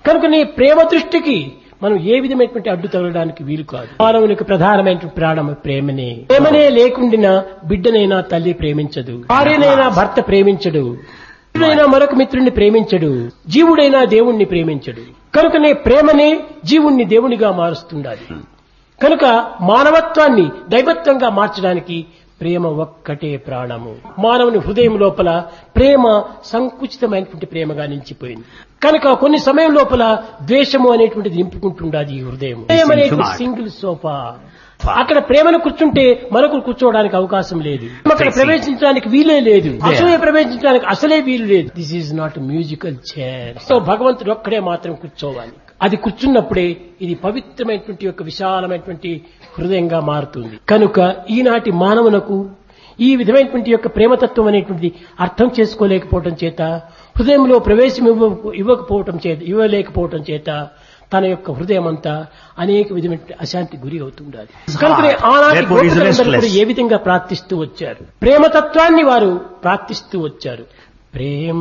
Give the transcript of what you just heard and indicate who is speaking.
Speaker 1: కనుకనే ప్రేమ దృష్టికి మనం ఏ విధమైనటువంటి అడ్డు తగలడానికి వీలు కాదు మానవునికి ప్రధానమైన ప్రాణం ప్రేమనే ప్రేమనే లేకుండినా బిడ్డనైనా తల్లి ప్రేమించదు భార్యనైనా భర్త ప్రేమించడు మిత్రుడైనా మరొక మిత్రుడిని ప్రేమించడు జీవుడైనా దేవుణ్ణి ప్రేమించడు కనుకనే ప్రేమనే జీవుణ్ణి దేవునిగా మారుస్తుండాలి కనుక మానవత్వాన్ని దైవత్వంగా మార్చడానికి ప్రేమ ఒక్కటే ప్రాణము మానవుని హృదయం లోపల ప్రేమ సంకుచితమైనటువంటి ప్రేమగా నిలిచిపోయింది కనుక కొన్ని సమయం లోపల ద్వేషము అనేటువంటిది నింపుకుంటుండాది ఈ హృదయం ప్రేమ అనేటువంటి సింగిల్ సోఫా అక్కడ ప్రేమను కూర్చుంటే మనకు కూర్చోవడానికి అవకాశం లేదు అక్కడ ప్రవేశించడానికి వీలే లేదు అసలే ప్రవేశించడానికి అసలే వీలు లేదు this is not musical chair so భగవంతుడు ఒక్కడే మాత్రం కూర్చోవాలి అది కూర్చున్నప్పుడే ఇది పవిత్రమైనటువంటి యొక్క విశాలమైనటువంటి హృదయంగా మారుతుంది కనుక ఈనాటి మానవునకు ఈ విధమైనటువంటి యొక్క ప్రేమతత్వం అనేటువంటి అర్థం చేసుకోలేకపోవటం చేత హృదయంలో ప్రవేశం ఇవ్వ ఇవ్వకపోవటం చేత ఇవ్వలేకపోవటం చేత తన యొక్క హృదయం అంతా అనేక విధమైన అశాంతి గురి అవుతుండాలి కనుకనే ఆనాటి
Speaker 2: Therefore is
Speaker 1: గోపికలందరూ కూడా
Speaker 2: restless.
Speaker 1: ఏ విధంగా ప్రార్థిస్తూ వచ్చారు ప్రేమతత్వాన్ని వారు ప్రార్థిస్తూ వచ్చారు ప్రేమ